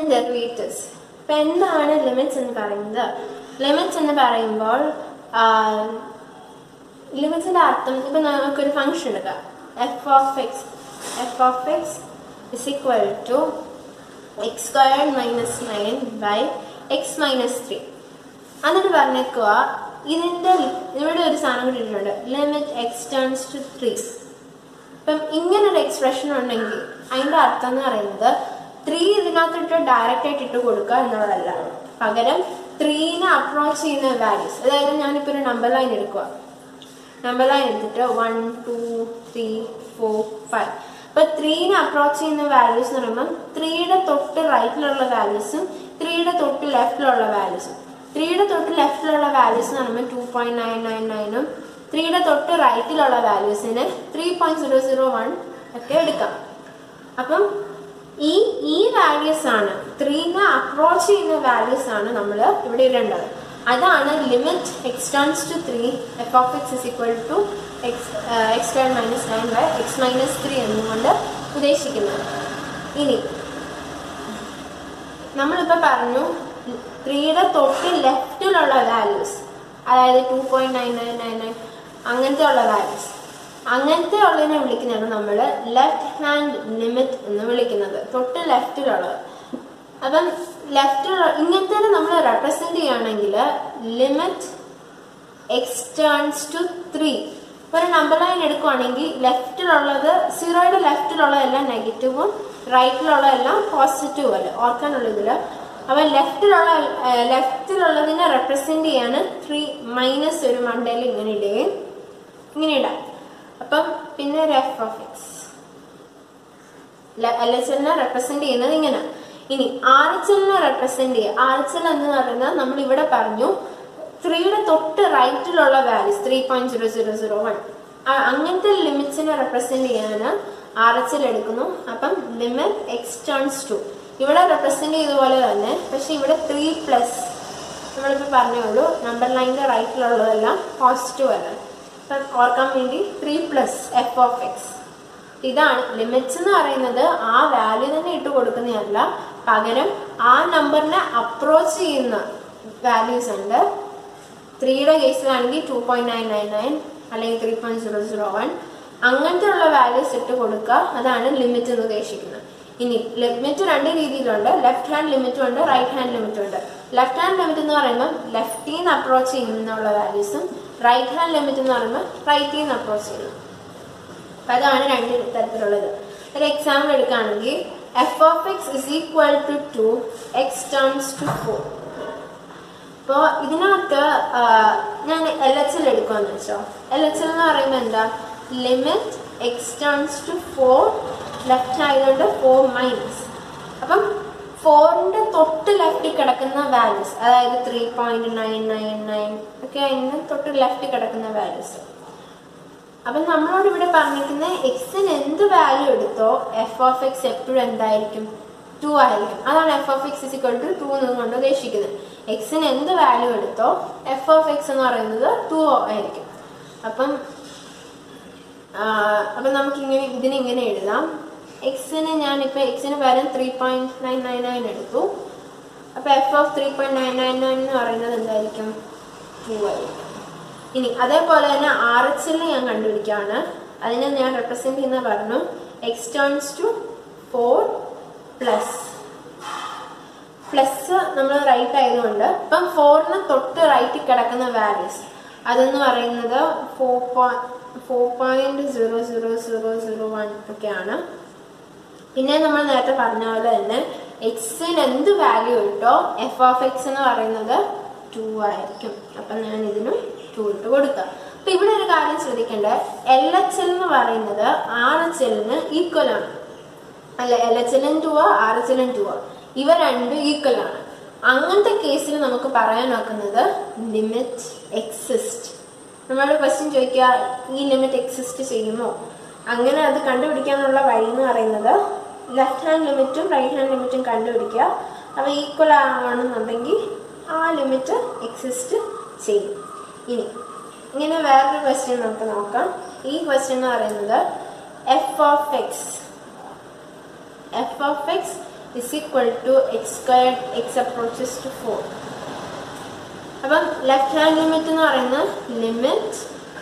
And derivatives ഇപ്പം എന്താണ് limits എന്ന് പറയുന്നത് ലിമിറ്റ്സ് എന്ന് പറയുമ്പോൾ ലിമിറ്റ്സിന്റെ അർത്ഥം ഇപ്പൊ നമുക്കൊരു ഫംഗ്ഷൻ എടുക്കാം f of x f of x is equal to x squared minus nine by x minus three എന്നിട്ട് പറഞ്ഞേക്കുക ഇതിന്റെ ഇവിടെ ഒരു സാധനം കൂടി ഇട്ടിട്ടുണ്ട് limit x tends to three ഇപ്പം ഇങ്ങനൊരു എക്സ്പ്രഷൻ ഉണ്ടെങ്കിൽ അതിന്റെ അർത്ഥം എന്ന് പറയുന്നത് ത്രീ ഇതിനകത്തിട്ട് ഡയറക്റ്റ് ആയിട്ട് ഇട്ട് കൊടുക്കുക എന്നുള്ളതല്ല പകരം ത്രീനെ അപ്രോച്ച് ചെയ്യുന്ന വാല്യൂസ് അതായത് ഞാനിപ്പോൾ ഒരു നമ്പർ ലൈൻ എടുക്കുക നമ്പർ ലൈൻ എടുത്തിട്ട് one two three four five അപ്പൊ ത്രീനെ അപ്രോച്ച് ചെയ്യുന്ന വാല്യൂസ് എന്ന് പറയുമ്പോൾ ത്രീയുടെ തൊട്ട് റൈറ്റിലുള്ള വാല്യൂസും ത്രീയുടെ തൊട്ട് ലെഫ്റ്റിലുള്ള വാല്യൂസും ത്രീയുടെ തൊട്ട് ലെഫ്റ്റിലുള്ള വാല്യൂസ് എന്ന് പറയുമ്പോൾ ടു പോയിന്റ് നയൻ നയൻ നയനും ത്രീയുടെ തൊട്ട് റൈറ്റിലുള്ള വാല്യൂസിന് three point zero zero one ഒക്കെ എടുക്കാം അപ്പം ഈ ഈ വാല്യൂസ് ആണ് ത്രീനെ അപ്രോച്ച് ചെയ്യുന്ന വാല്യൂസ് ആണ് നമ്മൾ ഇവിടെ ഇടേണ്ടത് അതാണ് limit x tends to three f of x is equal to x x turn minus nine by x minus three എന്നുകൊണ്ട് ഉദ്ദേശിക്കുന്നത് ഇനി നമ്മളിപ്പോൾ പറഞ്ഞു ത്രീയുടെ തൊട്ട് ലെഫ്റ്റിലുള്ള വാല്യൂസ് അതായത് two point nine nine nine nine അങ്ങനത്തെ ഉള്ള വാല്യൂസ് അങ്ങനത്തെ ഉള്ളതിനെ വിളിക്കുന്നതാണ് നമ്മൾ ലെഫ്റ്റ് ഹാൻഡ് ലിമിറ്റ് എന്ന് വിളിക്കുന്നത് തൊട്ട് ലെഫ്റ്റിലുള്ളത് അപ്പം ലെഫ്റ്റിലുള്ള ഇങ്ങനത്തെ നമ്മൾ റെപ്രസെന്റ് ചെയ്യുകയാണെങ്കിൽ limit x tends to three ഒരു നമ്പർ ലൈൻ എടുക്കുവാണെങ്കിൽ ലെഫ്റ്റിലുള്ളത് സീറോയുടെ ലെഫ്റ്റിലുള്ളതെല്ലാം നെഗറ്റീവും റൈറ്റിലുള്ളതെല്ലാം പോസിറ്റീവും അല്ല ഓർക്കാനുള്ള ഇതില് അപ്പൊ ലെഫ്റ്റിലുള്ള ലെഫ്റ്റിലുള്ളതിനെ റെപ്രസെന്റ് ചെയ്യാണ് ത്രീ മൈനസ് ഒരു മണ്ടയിൽ ഇങ്ങനെ ഇടുകയും ഇങ്ങനെ ഇടാം അപ്പം പിന്നെ ഒരു f of x L H എല്ലിനെ റെപ്രസെന്റ് ചെയ്യുന്നത് ഇങ്ങനെ ഇനി ആർ എച്ച് എല്ലിനെ റെപ്രസെന്റ് ചെയ്യുക ആർ എച്ച് എൽ എന്ന് പറയുന്നത് നമ്മൾ ഇവിടെ പറഞ്ഞു ത്രീയുടെ തൊട്ട് റൈറ്റിലുള്ള values three point zero zero zero one അങ്ങനത്തെ ലിമിറ്റ്സിനെ റെപ്രസെന്റ് ചെയ്യാൻ ആർ എച്ച് എൽ എടുക്കുന്നു അപ്പം ലിമിറ്റ് എക്സ് ടേൺസ് ടു ഇവിടെ റെപ്രസെന്റ് ചെയ്ത പോലെ തന്നെ പക്ഷെ ഇവിടെ ത്രീ പ്ലസ് നമ്മളിപ്പോൾ പറഞ്ഞേ ഉള്ളൂ നമ്പർ ലൈനിന്റെ റൈറ്റിലുള്ളതെല്ലാം പോസിറ്റീവ് അല്ല അപ്പം ഓർക്കാൻ വേണ്ടി three plus f of x ഇതാണ് ലിമിറ്റ്സ് എന്ന് പറയുന്നത് ആ വാല്യൂ തന്നെ ഇട്ട് കൊടുക്കുന്നതല്ല പകരം ആ നമ്പറിനെ അപ്രോച്ച് ചെയ്യുന്ന വാല്യൂസ് ഉണ്ട് ത്രീയുടെ കേസിലാണെങ്കിൽ two point nine nine nine അല്ലെങ്കിൽ three point zero zero one അങ്ങനത്തെ ഉള്ള വാല്യൂസ് ഇട്ട് കൊടുക്കുക അതാണ് ലിമിറ്റ് എന്ന് ഉദ്ദേശിക്കുന്നത് ഇനി ലിമിറ്റ് രണ്ട് രീതിയിലുണ്ട് ലെഫ്റ്റ് ഹാൻഡ് ലിമിറ്റും ഉണ്ട് റൈറ്റ് ഹാൻഡ് ലിമിറ്റും ഉണ്ട് ലെഫ്റ്റ് ഹാൻഡ് ലിമിറ്റ് എന്ന് പറയുമ്പോൾ ലെഫ്റ്റിൽ നിന്ന് അപ്രോച്ച് ചെയ്യുന്നുള്ള വാല്യൂസും റൈറ്റ് ഹാൻഡ് ലിമിറ്റ് എന്ന് പറയുമ്പോൾ റൈറ്റിൽ നിന്ന് അപ്രോച്ച് ചെയ്യുന്നു അപ്പൊ അതാണ് രണ്ട് തരത്തിലുള്ളത് ഒരു എക്സാമ്പിൾ എടുക്കുകയാണെങ്കിൽ f of x is equal to two x tends to four അപ്പോൾ ഇതിനകത്ത് ആ, ഞാൻ എൽ എച്ച് എൽ എടുക്കുമെന്ന് വെച്ചോ എൽ എച്ച് എൽ എന്ന് പറയുമ്പോൾ എന്താ limit x tends to four left ആയതുകൊണ്ട് ഫോർ മൈനസ് അപ്പം ഫോറിന്റെ തൊട്ട് ലെഫ്റ്റിൽ കിടക്കുന്ന വാല്യൂസ് അതായത് three point nine nine nine ഒക്കെ അതിന് തൊട്ട് ലെഫ്റ്റിൽ കിടക്കുന്ന വാല്യൂസ് അപ്പം നമ്മളോട് ഇവിടെ പറഞ്ഞിരിക്കുന്ന എക്സിന് എന്ത് വാല്യൂ എടുത്തോ എഫ് ഓഫ് എക്സ് എപ്പോഴും എന്തായിരിക്കും ടു ആയിരിക്കും അതാണ് f of x is equal to two എന്നുകൊണ്ട് ഉദ്ദേശിക്കുന്നത് എക്സിന് എന്ത് വാല്യൂ എടുത്തോ എഫ് ഓഫ് എക്സ് എന്ന് പറയുന്നത് ടു ആയിരിക്കും അപ്പം ആ, അപ്പം നമുക്ക് ഇങ്ങനെ ഇതിനെ ഇങ്ങനെ എഴുതാം എക്സിന് ഞാൻ ഇപ്പൊ എക്സിന് പകരം three point nine nine nine എടുത്തു അപ്പൊ f of three point nine nine nine എന്ന് പറയുന്നത് എന്തായിരിക്കും ടു ആയിരിക്കും ഇനി അതേപോലെ തന്നെ ആർ എച്ച് എല്ലിൽ ഞാൻ കണ്ടുപിടിക്കുകയാണ് അതിനെ ഞാൻ റെപ്രസെന്റ് ചെയ്യുന്ന പറഞ്ഞു x tends to four plus plus നമ്മൾ റൈറ്റ് ആയതുകൊണ്ട് ഇപ്പം ഫോറിന് തൊട്ട് റൈറ്റിൽ കിടക്കുന്ന വാല്യൂസ് അതെന്ന് പറയുന്നത് four four point zero zero zero zero one ഒക്കെയാണ് പിന്നെ നമ്മൾ നേരത്തെ പറഞ്ഞ പോലെ തന്നെ എക്സിന് എന്ത് വാല്യൂ ഇട്ടോ എഫ് ഓഫ് എക്സ് എന്ന് പറയുന്നത് ടു ആയിരിക്കും അപ്പം ഞാൻ ഇതിനും ടു ഇട്ട് കൊടുക്കാം അപ്പൊ ഇവിടെ ഒരു കാര്യം ശ്രദ്ധിക്കേണ്ടത് എൽ എച്ച് എൽ എന്ന് പറയുന്നത് ആർ എച്ച് എല്ലിന് ഈക്വൽ ആണ് അല്ല എൽ എച്ച് എല്ലും ടു ആർ എച്ച് എല്ലും ടു ഇവ രണ്ടും ഈക്വൽ ആണ് അങ്ങനത്തെ കേസിൽ നമുക്ക് പറയാൻ നോക്കുന്നത് ലിമിറ്റ് എക്സിസ്റ്റ് നമ്മളോട് ക്വസ്റ്റ്യൻ ചോദിക്കുക ഈ ലിമിറ്റ് എക്സിസ്റ്റ് ചെയ്യുമോ അങ്ങനെ അത് കണ്ടുപിടിക്കാനുള്ള വഴി എന്ന് പറയുന്നത് ലെഫ്റ്റ് ഹാൻഡ് ലിമിറ്റും റൈറ്റ് ഹാൻഡ് ലിമിറ്റും കണ്ടുപിടിക്കുക അവ ഈക്വൽ ആണെന്നുണ്ടെങ്കിൽ ആ ലിമിറ്റ് എക്സിസ്റ്റ് ചെയ്യും ഇനി ഇങ്ങനെ വേറൊരു ക്വസ്റ്റ്യൻ നമുക്ക് നോക്കാം ഈ ക്വസ്റ്റ്യൻ എന്ന് പറയുന്നത് f of x f of x is equal to x square x approaches to four അപ്പം ലെഫ്റ്റ് ഹാൻഡ് ലിമിറ്റ് എന്ന് പറയുന്നത് limit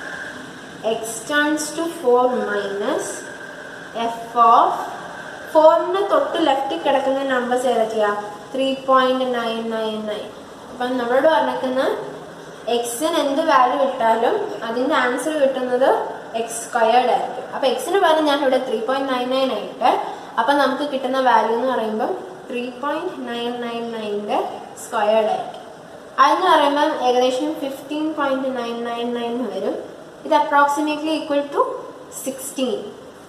x tends to four minus f of ഫോറിന് തൊട്ട് ലെഫ്റ്റിൽ കിടക്കുന്ന നമ്പേഴ്സ് ഏതൊക്കെയാ three point nine nine nine അപ്പം നമ്മളോട് പറഞ്ഞിരിക്കുന്ന എക്സിന് എന്ത് വാല്യൂ ഇട്ടാലും അതിൻ്റെ ആൻസർ കിട്ടുന്നത് എക്സ് സ്ക്വയർഡ് ആയിരിക്കും അപ്പം എക്സിന് പകരം ഞാൻ ഇവിടെ ത്രീ പോയിന്റ് നയൻ നയൻ ആയിട്ട് അപ്പം നമുക്ക് കിട്ടുന്ന വാല്യൂ എന്ന് പറയുമ്പം ത്രീ പോയിന്റ് നയൻ നയൻ നയൻ്റെ സ്ക്വയർഡ് ആയിരിക്കും അതെന്ന് പറയുമ്പം ഏകദേശം fifteen point nine nine nine വരും ഇത് അപ്രോക്സിമേറ്റ്ലി ഈക്വൽ ടു സിക്സ്റ്റീൻ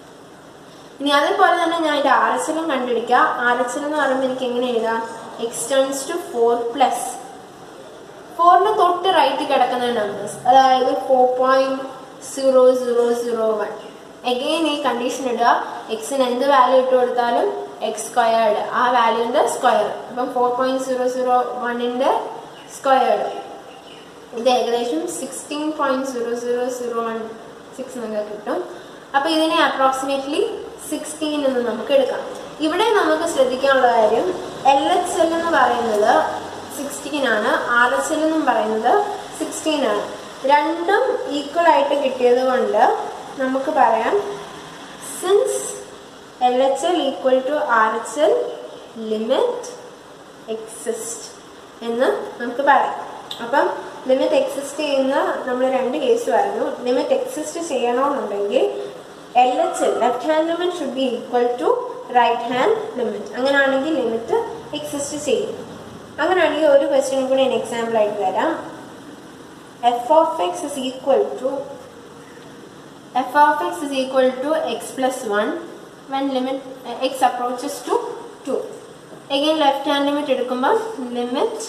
ഇനി അതേപോലെ തന്നെ ഞാൻ ഇത് ആർ എച്ച് എല്ലും കണ്ടുപിടിക്കുക ആർ എച്ച് എൽ എന്ന് പറയുമ്പോൾ എനിക്ക് എങ്ങനെ എഴുതാം x tends to four plus ഫോറിന് തൊട്ട് റൈറ്റ് കിടക്കുന്ന നമ്പേഴ്സ് അതായത് four point zero zero zero one again ഈ കണ്ടീഷൻ ഇടുക എക്സിന് എന്ത് വാല്യൂ ഇട്ട് കൊടുത്താലും എക്സ് സ്ക്വയർഡ് ആ വാല്യൂൻ്റെ സ്ക്വയർ അപ്പം ഫോർ പോയിന്റ് സീറോ സീറോ വണ്ണിൻ്റെ സ്ക്വയർഡ് ഇത് ഏകദേശം sixteen point zero zero zero one six എന്നൊക്കെ കിട്ടും അപ്പോൾ ഇതിനെ അപ്രോക്സിമേറ്റ്ലി സിക്സ്റ്റീൻ എന്ന് നമുക്ക് എടുക്കാം ഇവിടെ നമുക്ക് ശ്രദ്ധിക്കാനുള്ള കാര്യം എൽ എച്ച് എൽ എന്ന് പറയുന്നത് സിക്സ്റ്റീൻ ആണ് ആർ എച്ച് എൽ എന്നും പറയുന്നത് സിക്സ്റ്റീൻ ആണ് രണ്ടും ഈക്വൽ ആയിട്ട് കിട്ടിയത് കൊണ്ട് നമുക്ക് പറയാം since L H L equal to R H L limit exist എന്ന് നമുക്ക് പറയാം അപ്പം ലിമിറ്റ് എക്സിസ്റ്റ് ചെയ്യുന്ന നമ്മൾ രണ്ട് കേസ് പറഞ്ഞു ലിമിറ്റ് എക്സിസ്റ്റ് ചെയ്യണമെന്നുണ്ടെങ്കിൽ L H L left hand limit should be equal to right hand limit അങ്ങനെയാണെങ്കിൽ ലിമിറ്റ് എക്സിസ്റ്റ് ചെയ്യും അങ്ങനെയാണെങ്കിൽ ഒരു ക്വസ്റ്റ്യൻ കൂടി ഞാൻ എക്സാമ്പിൾ ആയിട്ട് തരാം f of x is equal to f of x is equal to x plus one when limit x approaches to two again left hand limit എടുക്കുമ്പോൾ limit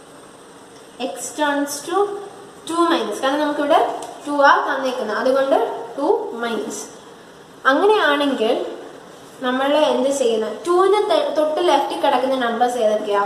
x tends to two minus കാരണം നമുക്കിവിടെ to ആ തന്നേക്കുന്നത് അതുകൊണ്ട് to minus അങ്ങനെയാണെങ്കിൽ നമ്മൾ എന്ത് ചെയ്യുന്നത് ടുവിന് തൊട്ട് ലെഫ്റ്റിൽ കിടക്കുന്ന നമ്പേഴ്സ് ഏതൊക്കെയാ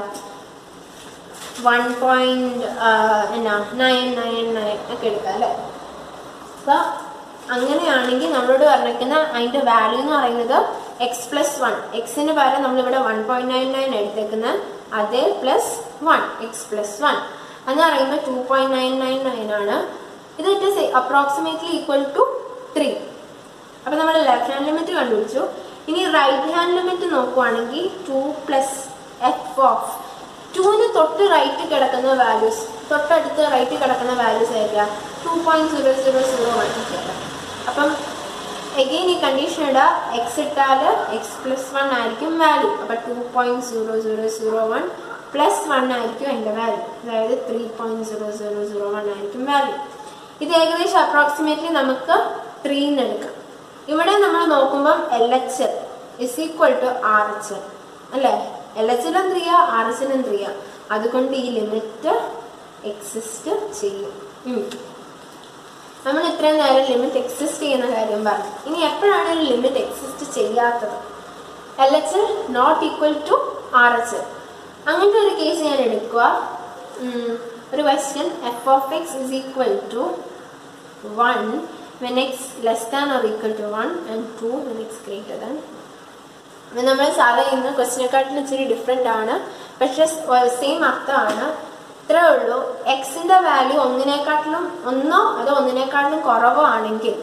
വൺ പോയിന്റ് എന്നാ നയൻ നയൻ നയൻ ഒക്കെ എടുക്കാം അല്ലേ അപ്പോൾ അങ്ങനെയാണെങ്കിൽ നമ്മളോട് പറഞ്ഞിരിക്കുന്ന അതിൻ്റെ വാല്യൂ എന്ന് പറയുന്നത് എക്സ് പ്ലസ് വൺ എക്സിന് പകരം നമ്മളിവിടെ വൺ പോയിന്റ് നയൻ നയൻ എടുത്തേക്കുന്നത് അതേ plus one x plus one എന്ന് പറയുമ്പോൾ two point nine nine nine ആണ് ഇത് it is approximately equal to three അപ്പം നമ്മൾ ലെഫ്റ്റ് ഹാൻഡ് ലിമിറ്റ് കണ്ടുപിടിച്ചു ഇനി റൈറ്റ് ഹാൻഡ് ലിമിറ്റ് നോക്കുവാണെങ്കിൽ ടു പ്ലസ് എഫ് ഓഫ് ടുവിന് തൊട്ട് റൈറ്റ് കിടക്കുന്ന വാല്യൂസ് തൊട്ടടുത്ത് റൈറ്റ് കിടക്കുന്ന വാല്യൂസ് ഏതൊക്കെയാ two point zero zero zero one ഒക്കെയാണ് അപ്പം എഗെയിൻ ഈ കണ്ടീഷൻ ഇടുക എക്സ് ഇട്ടാൽ എക്സ് പ്ലസ് വൺ ആയിരിക്കും വാല്യൂ അപ്പം two point zero zero zero one plus one ആയിരിക്കും എൻ്റെ വാല്യൂ അതായത് three point zero zero zero one ആയിരിക്കും വാല്യൂ ഇത് ഏകദേശം അപ്രോക്സിമേറ്റ്ലി നമുക്ക് ത്രീന്ന് എടുക്കാം ഇവിടെ നമ്മൾ നോക്കുമ്പം L H L is equal to R H L അല്ലേ എൽ എച്ച് എല്ലും ത്രീയാ ആർ എച്ച് എല്ലും ത്രീയാ അതുകൊണ്ട് ഈ ലിമിറ്റ് എക്സിസ്റ്റ് ചെയ്യും ഉം. നമ്മൾ ഇത്രയും നേരം ലിമിറ്റ് എക്സിസ്റ്റ് ചെയ്യുന്ന കാര്യം പറഞ്ഞു ഇനി എപ്പോഴാണ് ഒരു ലിമിറ്റ് എക്സിസ്റ്റ് ചെയ്യാത്തത് L H L not equal to R H L അങ്ങനത്തെ ഒരു കേസ് ഞാൻ എടുക്കുക ഉം, ഒരു question f of x is equal to one when x less than or equal to 1 and 2 when x greater than ഇത് നമ്മൾ സാധാരണ ചെയ്യുന്ന ക്വസ്റ്റിനെക്കാട്ടിലും ഇച്ചിരി ഡിഫറെൻ്റ് ആണ് പക്ഷെ സെയിം അർത്ഥമാണ് ഇത്രേ ഉള്ളൂ എക്സിൻ്റെ വാല്യൂ ഒന്നിനെക്കാട്ടിലും ഒന്നോ അതോ ഒന്നിനെക്കാട്ടിലും കുറവോ ആണെങ്കിൽ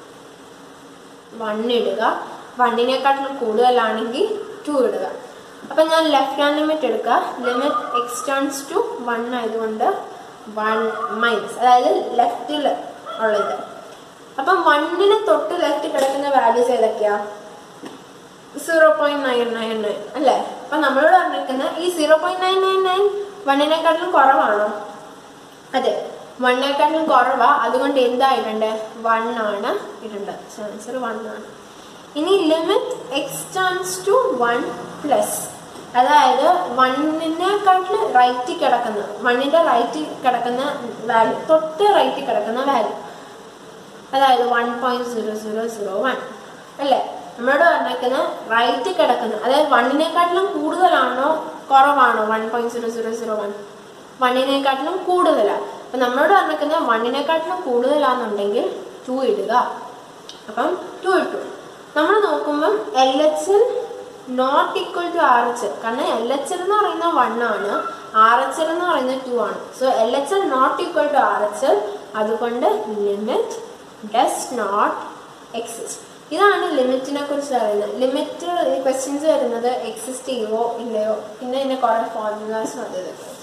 വൺ ഇടുക വണ്ണിനെക്കാട്ടിലും കൂടുതലാണെങ്കിൽ ടു ഇടുക അപ്പം ഞാൻ ലെഫ്റ്റ് ഹാൻഡ് ലിമിറ്റ് എടുക്കുക limit x tends to one ആയതുകൊണ്ട് വൺ മൈനസ് അതായത് ലെഫ്റ്റിൽ ഉള്ളത് അപ്പം വണ്ണിന് തൊട്ട് ലെഫ്റ്റ് കിടക്കുന്ന വാല്യൂസ് ഏതൊക്കെയാ zero point nine nine nine അല്ലേ അപ്പൊ നമ്മളോട് പറഞ്ഞിരിക്കുന്ന ഈ zero point nine nine nine വണ്ണിനെക്കാട്ടിലും കുറവാണോ അതെ വണ്ണിനെക്കാട്ടിലും കുറവാ അതുകൊണ്ട് എന്താ ഇടണ്ടേ വൺ ആണ് ഇടേണ്ടത് ആൻസർ വൺ ആണ് ഇനി limit x tends to one plus അതായത് വണ്ണിനെക്കാട്ടിൽ റൈറ്റിൽ കിടക്കുന്ന വണ്ണിന്റെ റൈറ്റിൽ കിടക്കുന്ന വാല്യൂ തൊട്ട് റൈറ്റിൽ കിടക്കുന്ന വാല്യൂ അതായത് one point zero zero zero one അല്ലേ നമ്മളോട് പറഞ്ഞേക്കുന്ന റൈറ്റ് കിടക്കുന്ന അതായത് വണ്ണിനെക്കാട്ടിലും കൂടുതലാണോ കുറവാണോ one point zero zero zero one വണ്ണിനെക്കാട്ടിലും കൂടുതലാണ് അപ്പം നമ്മളോട് പറഞ്ഞേക്കുന്ന വണ്ണിനെക്കാട്ടിലും കൂടുതലാണെന്നുണ്ടെങ്കിൽ ടു ഇടുക അപ്പം ടു ഇട്ടു നമ്മൾ നോക്കുമ്പം L H L not equal to R H L കാരണം എൽ എച്ച് എൽ എന്ന് പറയുന്ന വൺ ആണ് ആർ എച്ച് എൽ എന്ന് പറയുന്നത് ടു ആണ് so L H L not equal to R H L അതുകൊണ്ട് ലിമിറ്റ് ഡസ് നോട്ട് എക്സിസ്റ്റ് ഇതാണ് ലിമിറ്റിനെ കുറിച്ച് പറയുന്നത് ലിമിറ്റ് ക്വസ്റ്റ്യൻസ് വരുന്നത് എക്സിസ്റ്റ് ചെയ്യുമോ ഇല്ലയോ പിന്നെ ഇതിന്റെ കുറെ ഫോർമുലാസ് വന്നത്